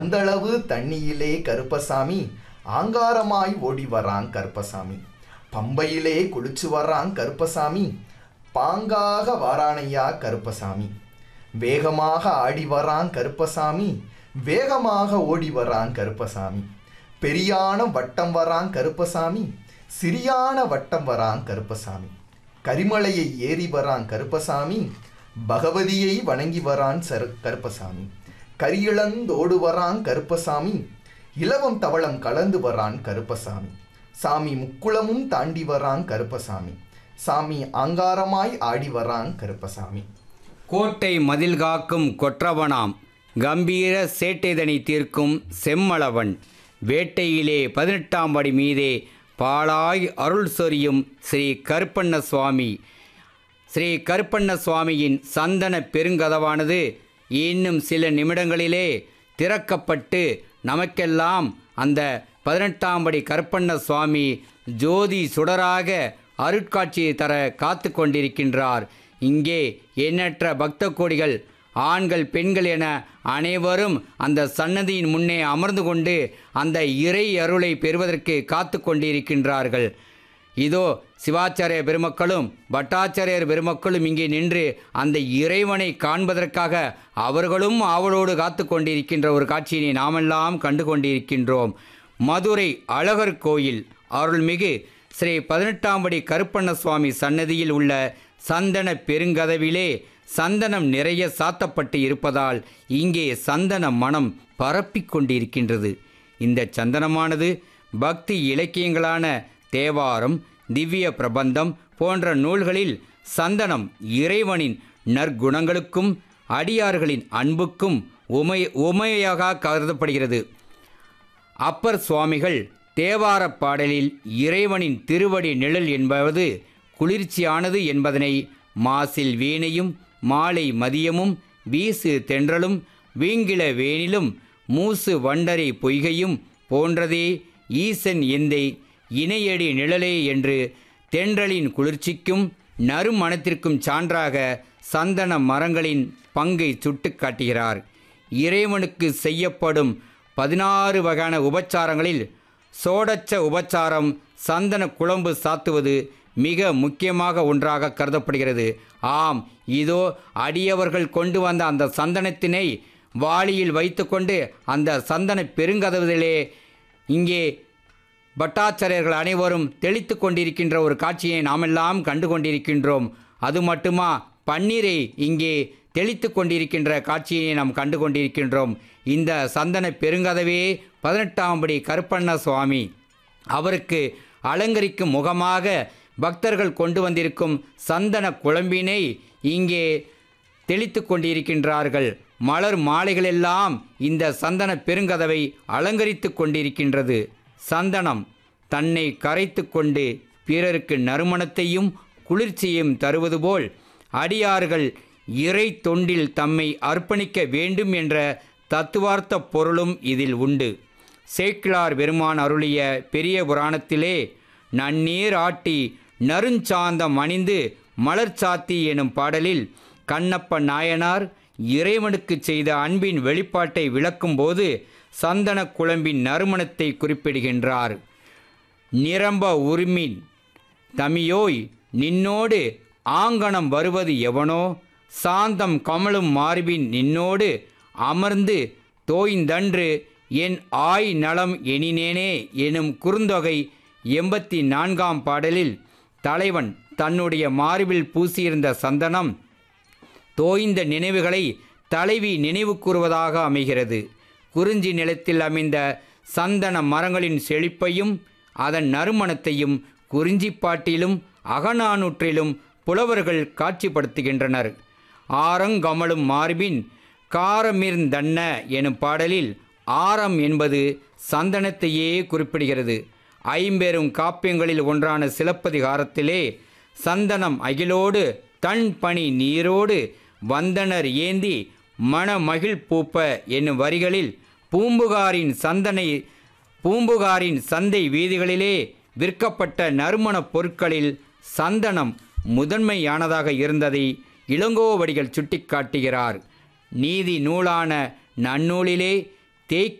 அந்தளவு தண்ணியிலே கருப்பசாமி ஆங்காரமாய் ஓடி வரான் கருப்பசாமி பம்பையிலே குளிச்சு வர்றான் கருப்பசாமி பாங்காக வாரானையா கருப்பசாமி வேகமாக ஆடி வரான் கருப்பசாமி வேகமாக ஓடி வரான் கருப்பசாமி பெரியான வட்டம் வரான் கருப்பசாமி சிறியான வட்டம் வரான் கருப்பசாமி கரிமலையை ஏறி வரான் கருப்பசாமி பகவதியை வணங்கி வரான் சரு கருப்பசாமி கரியிழந்தோடு வரான் கருப்பசாமி இலவம் தவளம் கலந்து வரான் கருப்பசாமி சாமி முக்குளமும் தாண்டி வரான் கருப்பசாமி சாமி ஆங்காரமாய் ஆடி வரான் கருப்பசாமி கோட்டை மதில் காக்கும் கொற்றவனாம் கம்பீர சேட்டைதனை தீர்க்கும் செம்மளவன் வேட்டையிலே பதினெட்டாம் படி மீதே பாலாய் அருள் சொரியும் ஸ்ரீ கருப்பண்ண சுவாமி ஸ்ரீ கருப்பண்ண சுவாமியின் சந்தன பெருங்கதவானது இன்னும் சில நிமிடங்களிலே திறக்கப்பட்டு நமக்கெல்லாம் அந்த பதினெட்டாம் படி கருப்பண்ண சுவாமி ஜோதி சுடராக அருட்காட்சியை தர காத்து கொண்டிருக்கின்றார் இங்கே எண்ணற்ற பக்த கோடிகள் ஆண்கள் பெண்கள் என அனைவரும் அந்த சன்னதியின் முன்னே அமர்ந்து கொண்டு அந்த இறை அருளை பெறுவதற்கு காத்து கொண்டிருக்கின்றார்கள் இதோ சிவாச்சாரிய பெருமக்களும் பட்டாச்சாரியர் பெருமக்களும் இங்கே நின்று அந்த இறைவனை காண்பதற்காக அவர்களும் ஆவலோடு காத்து கொண்டிருக்கின்ற ஒரு காட்சியினை நாமெல்லாம் கண்டு கொண்டிருக்கின்றோம் மதுரை அழகர் கோயில் அருள்மிகு ஸ்ரீ பதினெட்டாம் படி கருப்பண்ண சுவாமி சன்னதியில் உள்ள சந்தன பெருங்கதவிலே சந்தனம் நிறைய சாத்தப்பட்டு இருப்பதால் இங்கே சந்தன மனம் பரப்பிக் கொண்டிருக்கின்றது இந்த சந்தனமானது பக்தி இலக்கியங்களான தேவாரம் திவ்ய பிரபந்தம் போன்ற நூல்களில் சந்தனம் இறைவனின் நற்குணங்களுக்கும் அடியார்களின் அன்புக்கும் உமை உமையாக கருதப்படுகிறது அப்பர் சுவாமிகள் தேவாரப் பாடலில் இறைவனின் திருவடி நிழல் என்பது குளிர்ச்சியானது என்பதனை மாசில் வீணையும் மாலை மதியமும் வீசு தென்றலும் வீங்கில வேனிலும் மூசு வண்டரை பொய்கையும் போன்றதே ஈசன் எந்தை இணையடி நிழலே என்று தென்றலின் குளிர்ச்சிக்கும் நறுமணத்திற்கும் சான்றாக சந்தன மரங்களின் பங்கை சுட்டிக் காட்டுகிறார் இறைவனுக்கு செய்யப்படும் பதினாறு வகையான உபச்சாரங்களில் சோடச்ச உபச்சாரம் சந்தன குழம்பு சாத்துவது மிக முக்கியமாக ஒன்றாக கருதப்படுகிறது ஆம் இதோ அடியவர்கள் கொண்டு வந்த அந்த சந்தனத்தினை வாளியில் வைத்துக்கொண்டு அந்த சந்தன பெருங்கதவிலே இங்கே பட்டாச்சாரியர்கள் அனைவரும் தெளித்து கொண்டிருக்கின்ற ஒரு காட்சியை நாமெல்லாம் கண்டு கொண்டிருக்கின்றோம் அது மட்டுமா பன்னீரை இங்கே தெளித்து கொண்டிருக்கின்ற காட்சியை நாம் கண்டு கொண்டிருக்கின்றோம் இந்த சந்தன பெருங்கதவே பதினெட்டாம் படி கருப்பண்ண சுவாமி அவருக்கு அலங்கரிக்கும் முகமாக பக்தர்கள் கொண்டு வந்திருக்கும் சந்தன குழம்பினை இங்கே தெளித்து கொண்டிருக்கின்றார்கள் மலர் மாலைகளெல்லாம் இந்த சந்தன பெருங்கதவை அலங்கரித்து கொண்டிருக்கின்றது சந்தனம் தன்னை கரைத்து கொண்டு பிறருக்கு நறுமணத்தையும் குளிர்ச்சியையும் தருவது போல் அடியார்கள் இறை தொண்டில் தம்மை அர்ப்பணிக்க வேண்டும் என்ற தத்துவார்த்த பொருளும் இதில் உண்டு சேக்கிழார் பெருமான் அருளிய பெரிய புராணத்திலே நன்னீர் ஆட்டி நறுஞ்சாந்தம் அணிந்து மலர்ச்சாத்தி எனும் பாடலில் கண்ணப்ப நாயனார் இறைவனுக்கு செய்த அன்பின் வெளிப்பாட்டை விளக்கும்போது சந்தன குழம்பின் நறுமணத்தை குறிப்பிடுகின்றார் நிரம்ப உரிமின் தமியோய் நின்னோடு ஆங்கணம் வருவது எவனோ சாந்தம் கமலும் மார்பின் நின்னோடு அமர்ந்து தோய்ந்தன்று என் ஆய் நலம் எனினேனே எனும் குறுந்தொகை எண்பத்தி நான்காம் பாடலில் தலைவன் தன்னுடைய மார்பில் பூசியிருந்த சந்தனம் தோய்ந்த நினைவுகளை தலைவி நினைவு கூறுவதாக அமைகிறது குறிஞ்சி நிலத்தில் அமைந்த சந்தன மரங்களின் செழிப்பையும் அதன் நறுமணத்தையும் குறிஞ்சிப்பாட்டிலும் அகநானூற்றிலும் புலவர்கள் காட்சிப்படுத்துகின்றனர் ஆரங்கமலும் மார்பின் காரமிர்ந்தன்ன எனும் பாடலில் ஆரம் என்பது சந்தனத்தையே குறிப்பிடுகிறது ஐம்பெரும் காப்பியங்களில் ஒன்றான சிலப்பதிகாரத்திலே சந்தனம் அகிலோடு தன் பனி நீரோடு வந்தனர் ஏந்தி மணமகிழ் பூப்ப என்னும் வரிகளில் பூம்புகாரின் சந்தனை பூம்புகாரின் சந்தை வீதிகளிலே விற்கப்பட்ட நறுமணப் பொருட்களில் சந்தனம் முதன்மையானதாக இருந்ததை இளங்கோவடிகள் சுட்டிக்காட்டுகிறார் நீதி நூலான நன்னூலிலே தேய்